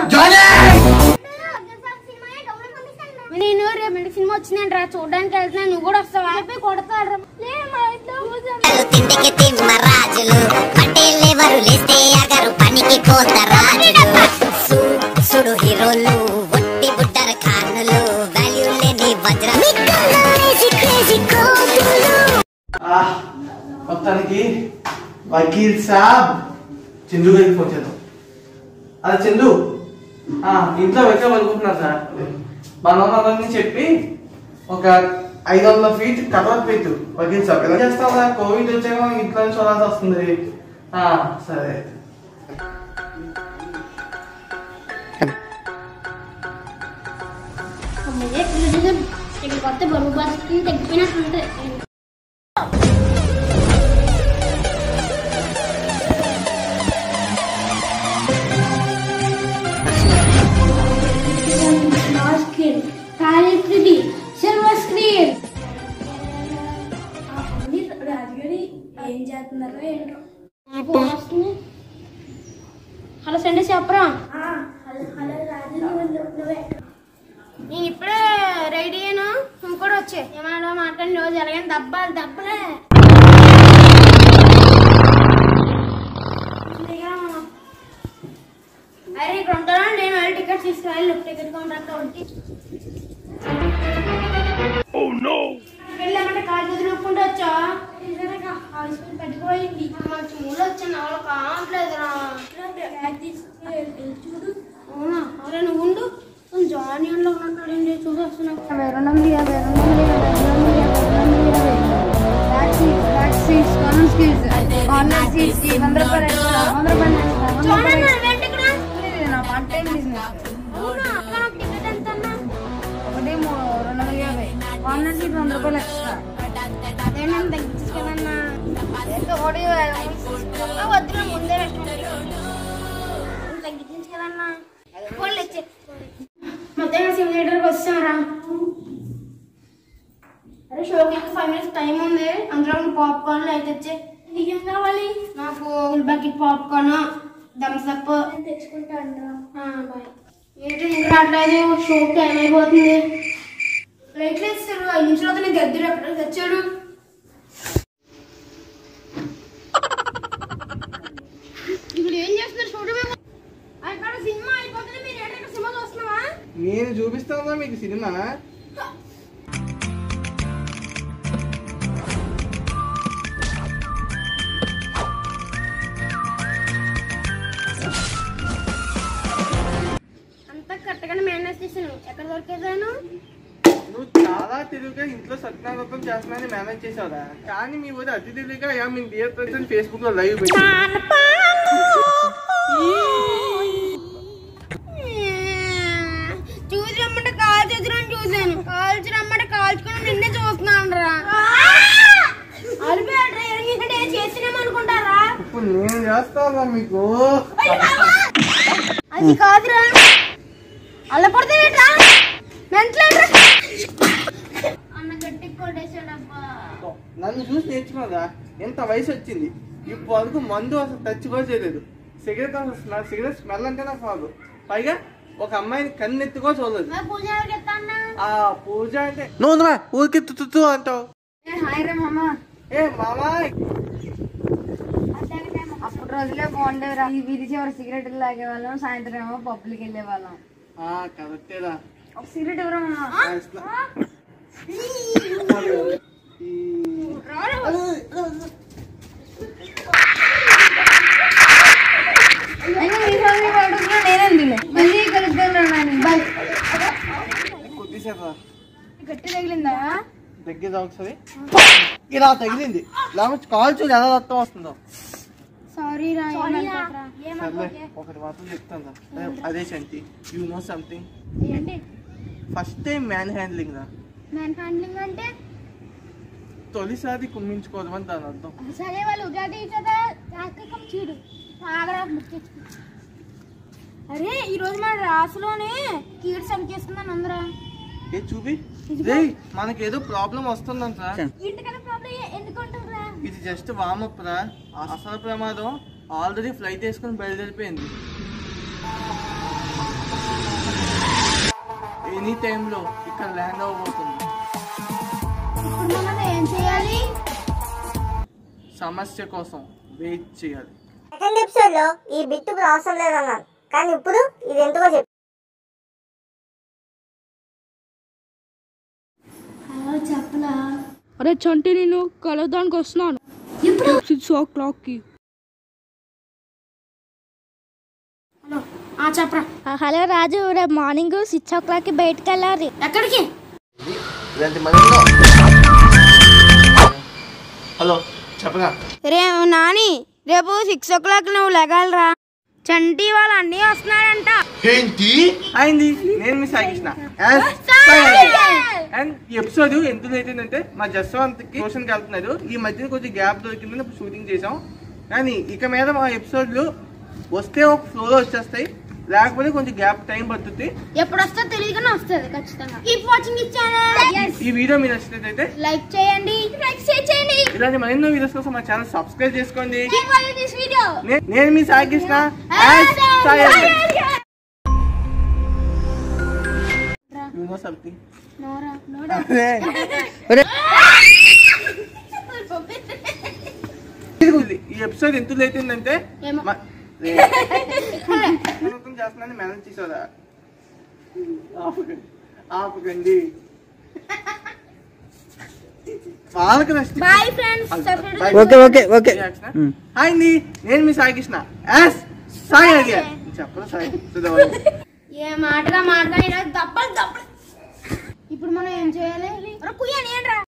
నేను రేపు ఇంటికి సినిమా వచ్చిందంట రా చూడడానికి వెళ్తున్నాను నువ్వు కూడా వస్తావా చెప్పి కొడతాడు లే మా ఇంట్లో కూర్చో. తిండికి తిమ్మరాజులు పటేళ్ళెవరు లేస్తే అగరు పనికి పోతారాజులు సు- సుడు హీరోలు ఒట్టి బుడ్డర ఖానులు వాల్యూ లేని వజ్రం ఆ, మొత్తానికి వకీల్ సాబ్ చందు గారికి ఫోన్ చేద్దాం అదే చందు ఆ, ఇంట్లో వెక్క పలుకుంటున్నారు సార్ మనోహరాన్ని చెప్పి ఒక ఐదు వందల ఫీట్ కటౌట్ పెట్టు వకీల్ సాబ్ ఎలా చేస్తావా కోవిడ్ వచ్చాక మనకి ఇంట్లో నుంచి చూడాల్సి వస్తుంది ఆ, సరే అమ్మయ్య, ఇక్కడ ఇక్కడ కొత్త బరువు బాధ్యతలు తగ్గిపోయినట్టుంటే స్క్రీన్ టాలెంట్ సిల్వర్ స్క్రీన్ రాజుగారి ఏం చేస్తున్నారో ఏంటో హలో సండే చెప్పరా నేను ఇప్పుడే రెడీ అయ్యాను నువ్వు కూడా వచ్చే ఏమన్నా మాట్లాడి రోజు ఎలాగైనా దబ్బాలి దబ్బలే అరే ఇక్కడ ఉంటాను నేను వెళ్ళి టికెట్ తీసుకురాలి టికెట్ కౌంటర్ అక్కడ ఉంటే వెళ్ళామంటే కాలు చేతులు నొప్పుకుంటూ వచ్చా హాస్పిటల్ పెట్టుకోయింది మంచి మూడు వచ్చాను ఎవరో కావట్లేదురా చూడు అవునా అరే నువ్వు ఉండు జానియన్ లో ఉన్నట్టు ఏంటి చూసి వస్తున్నావు రెండు వందల యాభై రెండు వందల యాభై రెండు వందల యాభై రెండు వందల యాభై back seats back seats corner seats corner seats వంద రూపాయలు ఎక్స్ట్రా వంద రూపాయలు ఎక్స్ట్రా వంద జానన్న రూపాయలు ఏంటి ఇక్కడ ఇది నా వన్ టైం బిజినెస్ అవునా అక్క నాకు టికెట్ ఎంత అన్నా ఒకటి మూ- రెండు వందల యాభై కార్నర్ సీట్ వంద రూపాయలు ఎక్స్ట్రా అదే నన్ను తగ్గించుకెళ్ళన్నా ఎంత ఒకటి వద్దురా ముందే తగ్గించుకెళ్ళన్నా వాళ్ళు ఇచ్చే మధ్యాహ్నం సిమ్ థియేటర్కి వచ్చారా అరే షోకి ఇంకా ఫైవ్ మినిట్స్ టైం ఉంది అందులో పాప్కార్న్ అయితే వచ్చే నీకేం కావాలి నాకు ఒక బకెట్ పాప్కార్న్ థమ్స్ అప్ తెచ్చుకుంటాను బాయ్ ఏంటి ఇంకా రావట్లేదు షోకి టైం అయిపోతుంది లైట్లు ఇస్తారు ఐదు నిమిషాలు నేను గద్దరు ఎక్కడ తెచ్చాడు ఇప్పుడు ఏం చేస్తున్నారు చూడమే అక్కడ సినిమా అయిపోతుంది మీరు ఎక్కడ సినిమా చూస్తున్నావా నేను చూపిస్తానా మీకు సినిమా అంతా కరెక్ట్గానే మేనేజ్ చేశాను ఎక్కడ దొరికేదాను నువ్వు చాలా తెలివిగా ఇంట్లో సత్యనారాయణ చేస్తున్నానని మేనేజ్ చేసావురా కానీ మీ ఊరు అతి తెలివిగా యా మీ డియర్ ఫ్రెండ్స్ ఫేస్బుక్ లో లైవ్ పెట్టి చూసి రమ్మంటే కాల్ చేసి చూసాను కాల్చి రమ్మంటే కాల్చుకుని నిన్నే చూస్తున్నాను రా అలిపేట్రా ఎరిగినట్టు చేసినామనుకుంటారా ఇప్పుడు నేను చేస్తాను మీకు అది కాదురా అలా పడితే మెంట్లేట్రా అన్న గట్టి కొట్టేసాడబ్బా నన్ను చూసి నేర్చుకున్నదా ఎంత వయసు వచ్చింది ఇప్పుడు వరకు మందు అసలు టచ్ కూడా చేయలేదు సిగరెట్ అసలు నా సిగరెట్ స్మెల్ అంటే నాకు రాదు పైగా ఒక అమ్మాయిని కన్నెత్తి కూడా చూడలేదు మరి పూజ ఎవరికి ఎత్తాన్నా ఆ పూజ అంటే నువ్వు ఊరికి తుత్తు అంటావు హాయ్ రా మామ ఏ మామా అప్పుడు రోజులే బాగుండేవిరా ఈ వీధి చివరి సిగరెట్ తాగేవాళ్ళం సాయంత్రం ఏమో పబ్బులకి వెళ్ళే వాళ్ళం ఆ కరెక్టేరా ఒక సిగరెట్ ఎవరా మామ ఆ, ఇస్తా. ఈ అయినా మీ ఫ్యామిలీ అడుగుతున్నా నేనందిలే మళ్ళీ కలుద్దాం రా బాయ్ కొద్దిసేపు రా. గట్టి తగిలిందా దగ్గర ఒకసారి ఇలా తగిలింది లేకపోతే కాల్ చూడు ఎలా రక్తం వస్తుందో సారీ రా సర్లే ఒకటి మాత్రం చెప్తాను రా. అదే- అదే శంటి యూ నో సంథింగ్ ఏంటి ఫస్ట్ టైం మ్యాన్ హ్యాండ్లింగ్ రా మ్యాన్ హ్యాండ్లింగ్ అంటే తొలిసారి కుమ్మించుకోవడం అని దాని అర్థం సరే వాళ్ళు ఉగాది కదా రాకకం చీడు ఆగరా బుక్ తెచ్చుకో. అరే ఈ రోజు మన రాసులోనే కీడు సంకేస్తుందని అందరా ఏ చూపి రే మనకేదో ప్రాబ్లం వస్తుందంట ఇంటికన్నా ప్రాబ్లం ఎందుకు ఉంటుందిరా ఇది జస్ట్ వామప్ రా అసలు ప్రమాదం ఆల్రెడీ ఫ్లైట్ వేసుకొని బయలుదేరిపోయింది ఎనీ టైంలో ఇక్కడ ల్యాండ్ అవ్వబోతుంది ఇప్పుడు మనం ఏం చేయాలి సమస్య కోసం వెయిట్ చేయాలి సెకండ్ ఎపిసోడ్ లో ఈ బిట్ ఇప్పుడు అవసరం లేదన్నారు కానీ ఇప్పుడు ఇది ఎందుకో చెప్పు హలో చెప్పలా అరే చంటి నేను కలవడానికి వస్తున్నాను ఎప్పుడు సిక్స్ ఓ క్లాక్ కి హలో ఆ చెప్పరా హలో రాజు రేపు మార్నింగ్ సిక్స్ ఓ క్లాక్కి బయటకు వెళ్ళాలి ఎక్కడికి ఇలాంటి మరెన్నో హలో చెప్పరా రే నాని రేపు సిక్స్ ఓ క్లాక్ నువ్వు లెగాలరా చంటి వాళ్ళ అన్నీ వస్తున్నాడంట అయింది నేను మీ సాగిష్ణ అండ్ ఈ ఎపిసోడ్ ఎందుకు అయిపోయిందంటే మా జస్వంత్ కి ట్యూషన్కి వెళ్తున్నారు ఈ మధ్యన కొంచెం గ్యాప్ దొరికిందని ఇప్పుడు షూటింగ్ చేసాం కానీ ఇక మీద మా ఎపిసోడ్లు వస్తే ఒక ఫ్లోలో వచ్చేస్తాయి లేకపోతే కొంచెం గ్యాప్ టైం పడుతుంది ఎప్పుడు వస్తా తెలియదు కానీ వస్తుంది ఖచ్చితంగా కీప్ వాచింగ్ ఇస్ ఛానల్ ఈ వీడియో మీరు నచ్చినట్లయితే లైక్ చేయండి లైక్ షేర్ చేయండి ఇలాంటి మరెన్నో వీడియోస్ కోసం మా ఛానల్ సబ్స్క్రైబ్ చేసుకోండి కీప్ వాచింగ్ దిస్ వీడియో నే- నేను మీ సాగిష్ణ as Sai. You know something? ఇది ఈ ఎపిసోడ్ ఎందుకు లేట్ అయిందంటే ఏమో. మ- ఏ. మొత్తం చేస్తున్నాను మేనేజ్ చేసారా ఆపకండి ఆపకండి వాళ్ళకి నష్టం bye friends okay okay okay hi అండి నేను మీ సాయి కృష్ణ యాస్ సాయి అడిగా చెప్పరా సాయి సుధా ఏ మాటగా మాట్లాడి దప్పలు దప్పలు ఇప్పుడు మనం ఏం చేయాలి కుయ్యని ఏంట్రా